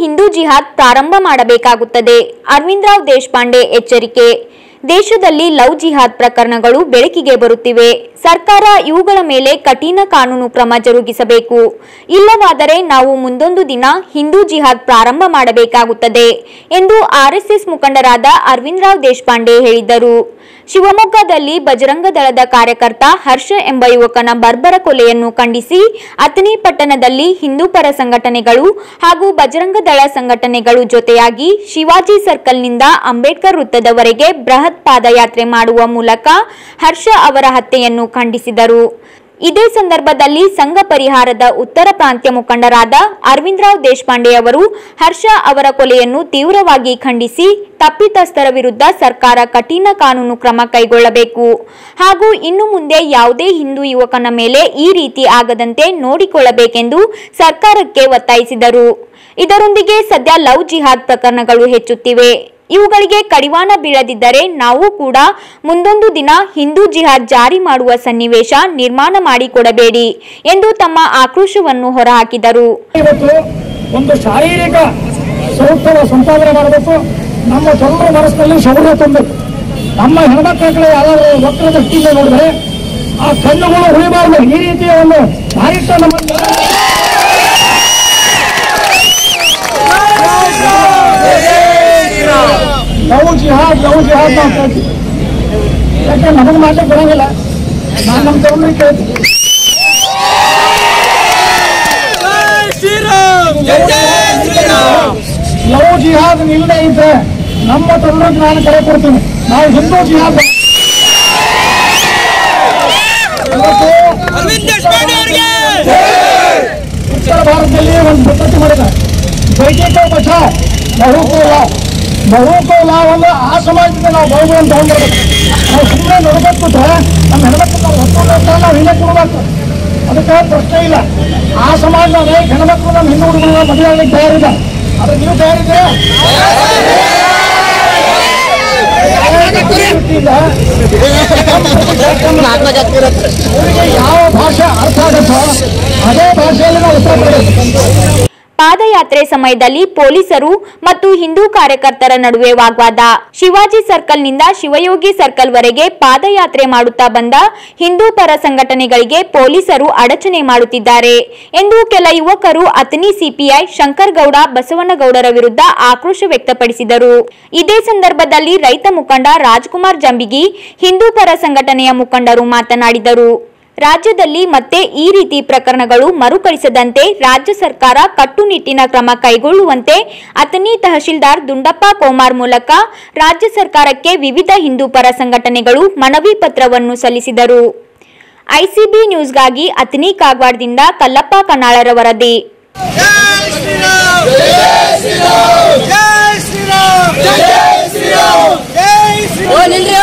ಹಿಂದೂ ಜಿಹಾದ್ ಪ್ರಾರಂಭ ಮಾಡಬೇಕಾಗುತ್ತದೆ ಅರವಿಂದ್ ರಾವ್ ದೇಶಪಾಂಡೆ ಎಚ್ಚರಿಕೆ ದೇಶದಲ್ಲಿ ಲವ್ ಜಿಹಾದ್ ಪ್ರಕರಣಗಳು ಬೆಳಕಿಗೆ ಬರುತ್ತಿವೆ ಸರ್ಕಾರ ಇವುಗಳ ಮೇಲೆ ಕಠಿಣ ಕಾನೂನು ಕ್ರಮ ಜರುಗಿಸಬೇಕು ಇಲ್ಲವಾದರೆ ನಾವು ಮುಂದೊಂದು ದಿನ ಹಿಂದೂ ಜಿಹಾದ್ ಪ್ರಾರಂಭ ಮಾಡಬೇಕಾಗುತ್ತದೆ ಎಂದು ಆರ್ಎಸ್ಎಸ್ ಮುಖಂಡರಾದ ಅರವಿಂದ್ ರಾವ್ ದೇಶಪಾಂಡೆ ಹೇಳಿದರು ಶಿವಮೊಗ್ಗದಲ್ಲಿ ಬಜರಂಗ ದಳದ ಕಾರ್ಯಕರ್ತ ಹರ್ಷ ಎಂಬ ಯುವಕನ ಬರ್ಬರ ಕೊಲೆಯನ್ನು ಖಂಡಿಸಿ ಅತನಿ ಪಟ್ಟಣದಲ್ಲಿ ಹಿಂದೂ ಪರ ಸಂಘಟನೆಗಳು ಹಾಗೂ ಬಜರಂಗ ದಳ ಸಂಘಟನೆಗಳು ಜೊತೆಯಾಗಿ ಶಿವಾಜಿ ಸರ್ಕಲ್ನಿಂದ ಅಂಬೇಡ್ಕರ್ ವೃತ್ತದವರೆಗೆ ಬೃಹತ್ ಪಾದಯಾತ್ರೆ ಮಾಡುವ ಮೂಲಕ ಹರ್ಷ ಅವರ ಹತ್ಯೆಯನ್ನು ಖಂಡಿಸಿದರು ಇದೇ ಸಂದರ್ಭದಲ್ಲಿ ಸಂಘ ಪರಿಹಾರದ ಉತ್ತರ ಪ್ರಾಂತ್ಯ ಮುಖಂಡರಾದ ಅರವಿಂದ್ ರಾವ್ ದೇಶಪಾಂಡೆ ಅವರು ಹರ್ಷ ಅವರ ಕೊಲೆಯನ್ನು ತೀವ್ರವಾಗಿ ಖಂಡಿಸಿ ತಪ್ಪಿತಸ್ಥರ ವಿರುದ್ಧ ಸರ್ಕಾರ ಕಠಿಣ ಕಾನೂನು ಕ್ರಮ ಕೈಗೊಳ್ಳಬೇಕು ಹಾಗೂ ಇನ್ನು ಮುಂದೆ ಯಾವುದೇ ಹಿಂದೂ ಯುವಕನ ಮೇಲೆ ಈ ರೀತಿ ಆಗದಂತೆ ನೋಡಿಕೊಳ್ಳಬೇಕೆಂದು ಸರ್ಕಾರಕ್ಕೆ ಒತ್ತಾಯಿಸಿದರು ಇದರೊಂದಿಗೆ ಸದ್ಯ ಲವ್ ಜಿಹಾದ್ ಪ್ರಕರಣಗಳು ಹೆಚ್ಚುತ್ತಿವೆ ಇವುಗಳಿಗೆ ಕಡಿವಾಣ ಬೀಳದಿದ್ದರೆ ನಾವು ಕೂಡ ಮುಂದೊಂದು ದಿನ ಹಿಂದೂ ಜಿಹಾದ್ ಜಾರಿ ಮಾಡುವ ಸನ್ನಿವೇಶ ನಿರ್ಮಾಣ ಮಾಡಿಕೊಡಬೇಡಿ ಎಂದು ತಮ್ಮ ಆಕ್ರೋಶವನ್ನು ಹೊರಹಾಕಿದರು ಇವತ್ತು ಒಂದು ಶಾರೀರಿಕ ಸೌಖ್ಯದ ಸಂಪಾದನೆ ಮಾಡಬೇಕು ನಮ್ಮ ಜನರ ಮನಸ್ಸಿನಲ್ಲಿ ಶೌರ್ಯ ತುಂಬಬೇಕು ನಮ್ಮ ಹೆಣ್ಮಕ್ಳು ಯಾರಾದರೂ ವಕ್ರ ದೃಷ್ಟಿಯಿಂದ ನೋಡಿದ್ರೆ ಆ ಕಣ್ಣುಗಳು ಉಳಿಬಾರ್ದು ಈ ರೀತಿಯ ಒಂದು ಚಾರಿತ್ರ ನಮ್ಮ ಲವ್ ಜಿಹಾದ್ ಲವ್ ಜಿಹಾದ್ ನಾವು ಕೇಳ್ತೀವಿ ಯಾಕೆ ನಮಗೆ ಮಾಡ್ಲಿಕ್ಕೆ ಬರೋಂಗಿಲ್ಲ ನಾನು ನಮ್ಮ ತಗೊಂಡ್ರಿಗೆ ಕೇಳ್ತೀನಿ ಲವ್ ಜಿಹಾದ್ ನಿಲ್ಲದೆ ಇದ್ರೆ ನಮ್ಮ ತರುಣಕ್ಕೆ ನಾನು ಕರೆ ಕೊಡ್ತೀನಿ ನಾವು ಹಿಂದೂ ಜಿಹಾದ್ ಇವತ್ತು ಉತ್ತರ ಭಾರತದಲ್ಲಿ ಒಂದು ಪದ್ಧತಿ ಮಾಡಿದ್ದಾರೆ ಬೈಕೇಕೋ ಬಚಾವ್ ಬಹುಕೋ ಲಾವ್ ಬಹುಕೋ ಲಾವ್ ಅಂದ್ರೆ ಆ ಸಮಾಜದಿಂದ ನಾವು ಬಹು ಅಂತ ತಗೊಂಡಿರ್ಬೇಕು ನಾವು ಸುಮ್ಮನೆ ನೋಡ್ಬೇಕು ಬಿಟ್ರೆ ನಮ್ಮ ಹೆಣ್ಮಕ್ಳು ನಾವು ಹೊತ್ಕೊಂಡು ಹೋಗ್ತಾರೆ ನಾವು ಹಿಂದೆ ಕೊಡ್ಬೇಕು ಅದಕ್ಕೆ ಪ್ರಶ್ನೆ ಇಲ್ಲ ಆ ಸಮಾಜದಾಗ ಹೆಣ್ಮಕ್ಳು ನಮ್ಮ ಹಿಂದೂ ಹುಡುಗರು ಮದುವೆ ಆಗಲಿಕ್ಕೆ ತಯಾರಿದೆ ಆದ್ರೆ ನೀವು ತಯಾರಿದೆ ಅವರಿಗೆ ಯಾವ ಭಾಷೆ ಅರ್ಥ ಆಗುತ್ತೋ ಅದೇ ಭಾಷೆಯಲ್ಲಿ ನಾವು ಉತ್ತರ ಕೊಡಬೇಕು ಪಾದಯಾತ್ರೆ ಸಮಯದಲ್ಲಿ ಪೊಲೀಸರು ಮತ್ತು ಹಿಂದೂ ಕಾರ್ಯಕರ್ತರ ನಡುವೆ ವಾಗ್ವಾದ ಶಿವಾಜಿ ಸರ್ಕಲ್ನಿಂದ ಶಿವಯೋಗಿ ಸರ್ಕಲ್ ವರೆಗೆ ಪಾದಯಾತ್ರೆ ಮಾಡುತ್ತಾ ಬಂದ ಹಿಂದೂ ಪರ ಸಂಘಟನೆಗಳಿಗೆ ಪೊಲೀಸರು ಅಡಚಣೆ ಮಾಡುತ್ತಿದ್ದಾರೆ ಎಂದು ಕೆಲ ಯುವಕರು ಅತನಿ ಸಿಪಿಐ ಶಂಕರ್ ಗೌಡ ಬಸವನಗೌಡರ ವಿರುದ್ಧ ಆಕ್ರೋಶ ವ್ಯಕ್ತಪಡಿಸಿದರು ಇದೇ ಸಂದರ್ಭದಲ್ಲಿ ರೈತ ಮುಖಂಡ ರಾಜ್ಕುಮಾರ್ ಜಂಬಿಗಿ ಹಿಂದೂ ಪರ ಸಂಘಟನೆಯ ಮುಖಂಡರು ಮಾತನಾಡಿದರು ರಾಜ್ಯದಲ್ಲಿ ಮತ್ತೆ ಈ ರೀತಿ ಪ್ರಕರಣಗಳು ಮರುಕಳಿಸದಂತೆ ರಾಜ್ಯ ಸರ್ಕಾರ ಕಟ್ಟುನಿಟ್ಟಿನ ಕ್ರಮ ಕೈಗೊಳ್ಳುವಂತೆ ಅತನಿ ತಹಶೀಲ್ದಾರ್ ದುಂಡಪ್ಪ ಕೋಮಾರ್ ಮೂಲಕ ರಾಜ್ಯ ಸರ್ಕಾರಕ್ಕೆ ವಿವಿಧ ಹಿಂದೂ ಪರ ಸಂಘಟನೆಗಳು ಮನವಿ ಪತ್ರವನ್ನು ಸಲ್ಲಿಸಿದರು ಐಸಿಬಿ ನ್ಯೂಸ್ಗಾಗಿ ಅತನಿ ಕಾಗವಾಡದಿಂದ ಕಲ್ಲಪ್ಪ ಕನ್ನಾಳರ ವರದಿ ಓ ನಿಲ್ರಿ